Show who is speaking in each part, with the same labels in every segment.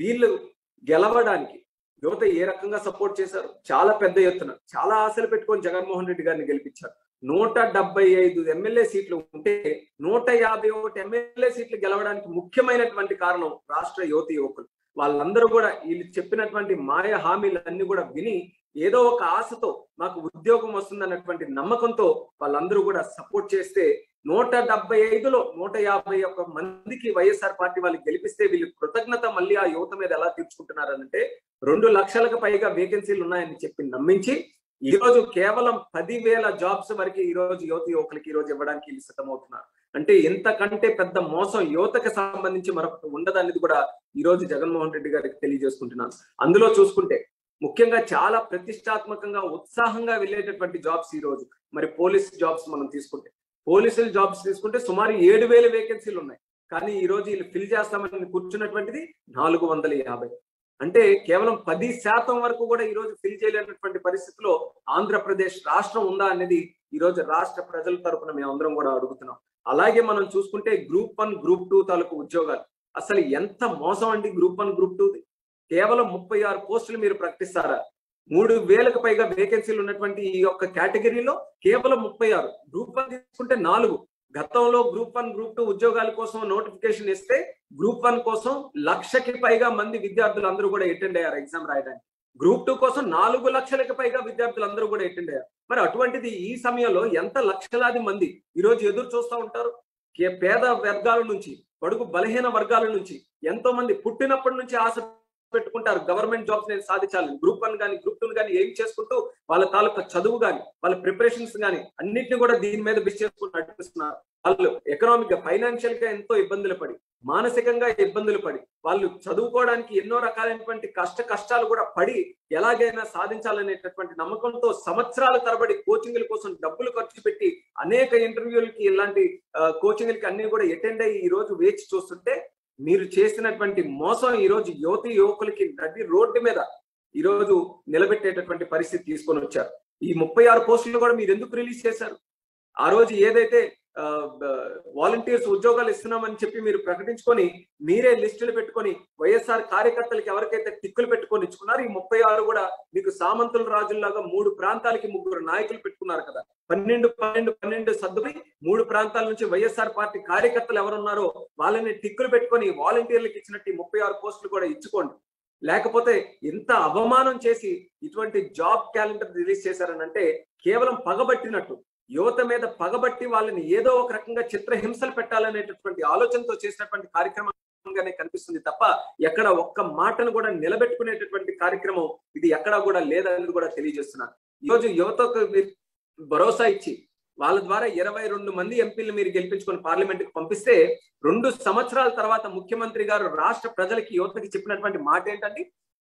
Speaker 1: వీళ్ళు గెలవడానికి యువత ఏ రకంగా సపోర్ట్ చేశారు చాలా పెద్ద ఎత్తున చాలా ఆశలు పెట్టుకొని జగన్మోహన్ రెడ్డి గారిని గెలిపించారు నూట డెబ్బై ఐదు ఎమ్మెల్యే సీట్లు ఉంటే నూట యాభై ఒకటి ఎమ్మెల్యే సీట్లు గెలవడానికి ముఖ్యమైనటువంటి కారణం రాష్ట్ర యువతి యువకులు వాళ్ళందరూ కూడా వీళ్ళు చెప్పినటువంటి మాయ హామీలన్నీ కూడా విని ఏదో ఒక ఆశతో మాకు ఉద్యోగం వస్తుంది అన్నటువంటి నమ్మకంతో వాళ్ళందరూ కూడా సపోర్ట్ చేస్తే నూట డెబ్బై ఐదులో నూట యాభై ఒక్క మందికి వైఎస్ఆర్ పార్టీ వాళ్ళు గెలిపిస్తే వీళ్ళు కృతజ్ఞత మళ్ళీ ఆ యువత మీద ఎలా తీర్చుకుంటున్నారంటే రెండు లక్షలకు పైగా వేకెన్సీలు ఉన్నాయని చెప్పి నమ్మించి ఈ రోజు కేవలం పదివేల జాబ్స్ వరకు ఈ రోజు యువత యువకులకి ఈ రోజు ఇవ్వడానికి వీళ్ళు సిద్ధమవుతున్నారు అంటే ఎంతకంటే పెద్ద మోసం యువతకు సంబంధించి మరొకటి ఉండదనేది కూడా ఈ రోజు జగన్మోహన్ రెడ్డి గారికి తెలియజేసుకుంటున్నాను అందులో చూసుకుంటే ముఖ్యంగా చాలా ప్రతిష్టాత్మకంగా ఉత్సాహంగా వెళ్ళేటటువంటి జాబ్స్ ఈ రోజు మరి పోలీస్ జాబ్స్ మనం తీసుకుంటే పోలీసుల జాబ్స్ తీసుకుంటే సుమారు ఏడు వేల వేకెన్సీలు ఉన్నాయి కానీ ఈ రోజు వీళ్ళు ఫిల్ చేస్తామని కూర్చున్నటువంటిది నాలుగు వందల యాభై అంటే కేవలం పది శాతం వరకు కూడా ఈ రోజు ఫిల్ చేయలేనటువంటి పరిస్థితిలో ఆంధ్రప్రదేశ్ రాష్ట్రం ఉందా అనేది ఈ రోజు రాష్ట్ర ప్రజల తరపున మేమందరం కూడా అడుగుతున్నాం అలాగే మనం చూసుకుంటే గ్రూప్ వన్ గ్రూప్ టూ తాలూకు ఉద్యోగాలు అసలు ఎంత మోసం అండి గ్రూప్ వన్ గ్రూప్ టూ కేవలం ముప్పై ఆరు పోస్టులు మీరు ప్రకటిస్తారా మూడు వేలకు పైగా వేకెన్సీలు ఉన్నటువంటి ఈ యొక్క కేటగిరీలో కేవలం ముప్పై ఆరు గ్రూప్ వన్ తీసుకుంటే నాలుగు గతంలో గ్రూప్ వన్ గ్రూప్ టూ ఉద్యోగాల కోసం నోటిఫికేషన్ ఇస్తే గ్రూప్ వన్ కోసం లక్షకి పైగా మంది విద్యార్థులు అందరూ కూడా అటెండ్ అయ్యారు ఎగ్జామ్ రాయడానికి గ్రూప్ టూ కోసం నాలుగు లక్షలకి పైగా విద్యార్థులు అందరూ కూడా అటెండ్ అయ్యారు మరి అటువంటిది ఈ సమయంలో ఎంత లక్షలాది మంది ఈ రోజు ఎదురు చూస్తూ ఉంటారు కే- పేద వర్గాల నుంచి బడుగు బలహీన వర్గాల నుంచి ఎంతో మంది పుట్టినప్పటి నుంచి ఆశ పెట్టుకుంటారు గవర్నమెంట్ జాబ్స్ నేను సాధించాలి గ్రూప్ వన్ కానీ గ్రూప్ టూ కానీ ఏం చేసుకుంటూ వాళ్ళ తాలూకా చదువు కానీ వాళ్ళ ప్రిపరేషన్స్ కానీ అన్నిటిని కూడా దీని మీద బిస్ చేసుకుని నడిపిస్తున్నారు వాళ్ళు ఎకనామిక్ గా ఫైనాన్షియల్ గా ఎంతో ఇబ్బందులు పడి మానసికంగా ఇబ్బందులు పడి వాళ్ళు చదువుకోవడానికి ఎన్నో రకాలైనటువంటి కష్ట కష్టాలు కూడా పడి ఎలాగైనా సాధించాలనేటటువంటి నమ్మకంతో సంవత్సరాల తరబడి కోచింగ్ల కోసం డబ్బులు ఖర్చు పెట్టి అనేక ఇంటర్వ్యూలకి ఇలాంటి కోచింగ్లకి అన్ని కూడా అటెండ్ అయ్యి ఈ రోజు వేచి చూస్తుంటే మీరు చేసినటువంటి మోసం ఈ రోజు యువతి యువకులకి నది రోడ్డు మీద ఈ రోజు నిలబెట్టేటటువంటి పరిస్థితి తీసుకొని వచ్చారు ఈ ముప్పై ఆరు పోస్టులు కూడా మీరు ఎందుకు రిలీజ్ చేశారు ఆ రోజు ఏదైతే వాలంటీర్స్ ఉద్యోగాలు ఇస్తున్నామని చెప్పి మీరు ప్రకటించుకొని మీరే లిస్టులు పెట్టుకొని వైఎస్ఆర్ కార్యకర్తలకి ఎవరికైతే టిక్కులు పెట్టుకొని ఇచ్చుకున్నారు ఈ ముప్పై ఆరు కూడా మీకు సామంతుల రాజుల్లాగా మూడు ప్రాంతాలకి ముగ్గురు నాయకులు పెట్టుకున్నారు కదా పన్నెండు పన్నెండు పన్నెండు సర్దుపై మూడు ప్రాంతాల నుంచి వైఎస్ఆర్ పార్టీ కార్యకర్తలు ఎవరున్నారో వాళ్ళని టిక్కులు పెట్టుకొని వాలంటీర్లకు ఇచ్చినట్టు ఈ ముప్పై ఆరు పోస్టులు కూడా ఇచ్చుకోండి లేకపోతే ఇంత అవమానం చేసి ఇటువంటి జాబ్ క్యాలెండర్ రిలీజ్ చేశారని అంటే కేవలం పగబట్టినట్టు యువత మీద పగబట్టి వాళ్ళని ఏదో ఒక రకంగా చిత్రహింసలు పెట్టాలనేటటువంటి ఆలోచనతో చేసినటువంటి కార్యక్రమంగానే కనిపిస్తుంది తప్ప ఎక్కడ ఒక్క మాటను కూడా నిలబెట్టుకునేటటువంటి కార్యక్రమం ఇది ఎక్కడా కూడా లేదనేది కూడా తెలియజేస్తున్నాను ఈ రోజు యువతకు మీరు భరోసా ఇచ్చి వాళ్ళ ద్వారా ఇరవై రెండు మంది ఎంపీలు మీరు గెలిపించుకొని పార్లమెంట్ కి పంపిస్తే రెండు సంవత్సరాల తర్వాత ముఖ్యమంత్రి గారు రాష్ట్ర ప్రజలకి యువతకి చెప్పినటువంటి మాట ఏంటంటే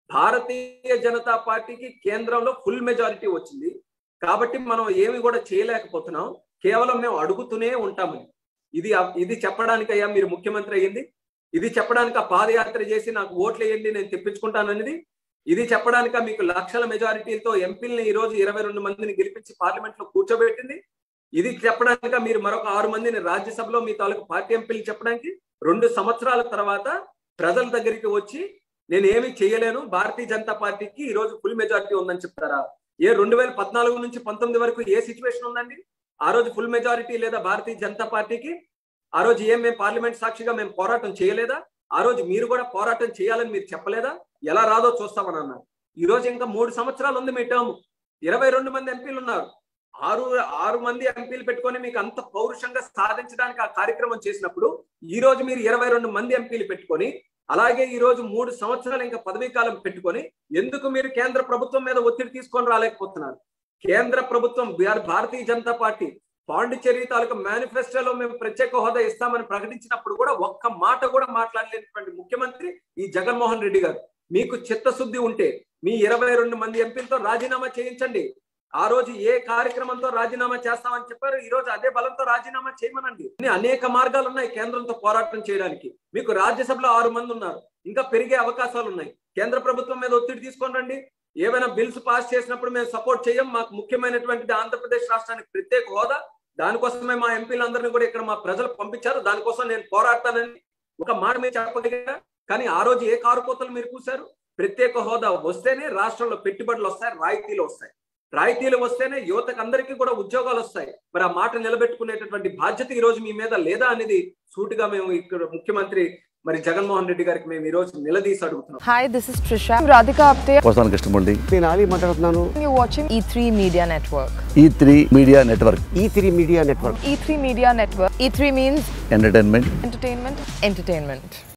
Speaker 1: భారతీయ జనతా పార్టీకి కేంద్రంలో ఫుల్ మెజారిటీ వచ్చింది కాబట్టి మనం ఏమి కూడా చేయలేకపోతున్నాం కేవలం మేము అడుగుతూనే ఉంటామని ఇది ఇది చెప్పడానికి అయ్యా మీరు ముఖ్యమంత్రి అయ్యింది ఇది చెప్పడానికి ఆ పాదయాత్ర చేసి నాకు ఓట్లు వేయండి నేను తెప్పించుకుంటాననేది ఇది చెప్పడానిక మీకు లక్షల మెజారిటీలతో ఎంపీలని ఈ రోజు ఇరవై రెండు మందిని గెలిపించి పార్లమెంట్ లో కూర్చోబెట్టింది ఇది చెప్పడానిక మీరు మరొక ఆరు మందిని రాజ్యసభలో మీ తాలూకు పార్టీ ఎంపీలు చెప్పడానికి రెండు సంవత్సరాల తర్వాత ప్రజల దగ్గరికి వచ్చి నేను ఏమి చేయలేను భారతీయ జనతా పార్టీకి ఈ రోజు ఫుల్ మెజారిటీ ఉందని చెప్తారా ఏ రెండు వేల పద్నాలుగు నుంచి పంతొమ్మిది వరకు ఏ సిచ్యువేషన్ ఉందండి ఆ రోజు ఫుల్ మెజారిటీ లేదా భారతీయ జనతా పార్టీకి ఆ రోజు ఏం మేము పార్లమెంట్ సాక్షిగా మేము పోరాటం చేయలేదా ఆ రోజు మీరు కూడా పోరాటం చేయాలని మీరు చెప్పలేదా ఎలా రాదో చూస్తామని అన్నారు ఈ రోజు ఇంకా మూడు సంవత్సరాలు ఉంది మీ టర్మ్ ఇరవై రెండు మంది ఎంపీలు ఉన్నారు ఆరు ఆరు మంది ఎంపీలు పెట్టుకొని మీకు అంత పౌరుషంగా సాధించడానికి ఆ కార్యక్రమం చేసినప్పుడు ఈ రోజు మీరు ఇరవై రెండు మంది ఎంపీలు పెట్టుకొని అలాగే ఈ రోజు మూడు సంవత్సరాలు ఇంకా పదవీ కాలం పెట్టుకొని ఎందుకు మీరు కేంద్ర ప్రభుత్వం మీద ఒత్తిడి తీసుకొని రాలేకపోతున్నారు కేంద్ర ప్రభుత్వం భారతీయ జనతా పార్టీ పాండిచ్చేరి తాలూకా మేనిఫెస్టోలో మేము ప్రత్యేక హోదా ఇస్తామని ప్రకటించినప్పుడు కూడా ఒక్క మాట కూడా మాట్లాడలేనటువంటి ముఖ్యమంత్రి ఈ జగన్మోహన్ రెడ్డి గారు మీకు చిత్తశుద్ధి ఉంటే మీ ఇరవై రెండు మంది ఎంపీలతో రాజీనామా చేయించండి ఆ రోజు ఏ కార్యక్రమంతో రాజీనామా చేస్తామని చెప్పారు ఈ రోజు అదే బలంతో రాజీనామా చేయమనండి అనేక మార్గాలు ఉన్నాయి కేంద్రంతో పోరాటం చేయడానికి మీకు రాజ్యసభలో ఆరు మంది ఉన్నారు ఇంకా పెరిగే అవకాశాలు ఉన్నాయి కేంద్ర ప్రభుత్వం మీద ఒత్తిడి తీసుకొని రండి ఏమైనా బిల్స్ పాస్ చేసినప్పుడు మేము సపోర్ట్ చేయం మాకు ముఖ్యమైనటువంటి ఆంధ్రప్రదేశ్ రాష్ట్రానికి ప్రత్యేక హోదా దానికోసమే మా ఎంపీలందరినీ కూడా ఇక్కడ మా ప్రజలు పంపించారు దానికోసం నేను పోరాడతానని ఒక మాట మీద చెప్పగలిగా కానీ ఆ రోజు ఏ కారు కోతలు మీరు కూశారు ప్రత్యేక హోదా వస్తేనే రాష్ట్రంలో పెట్టుబడులు వస్తాయి రాయితీలు వస్తాయి రాయితీలు వస్తేనే యువతకు అందరికీ కూడా ఉద్యోగాలు వస్తాయి మరి ఆ మాట నిలబెట్టుకునేటటువంటి బాధ్యత ఈ రోజు మీ మీద లేదా అనేది సూటిగా మేము ఇక్కడ ముఖ్యమంత్రి మరి జగన్మోహన్ రెడ్డి గారికి మేము ఈ రోజు నిలదీసి అడుగుతున్నాం
Speaker 2: Hi, this is Trisha. I'm Radhika Apte.
Speaker 3: వస్తాను కృష్ణమూర్తి
Speaker 4: నేను ఆలీ మాట్లాడుతున్నాను
Speaker 2: You're watching E3 Media Network.
Speaker 3: E three media network
Speaker 4: E three media network
Speaker 2: E3 Media Network. E3 means
Speaker 3: entertainment
Speaker 2: entertainment, entertainment.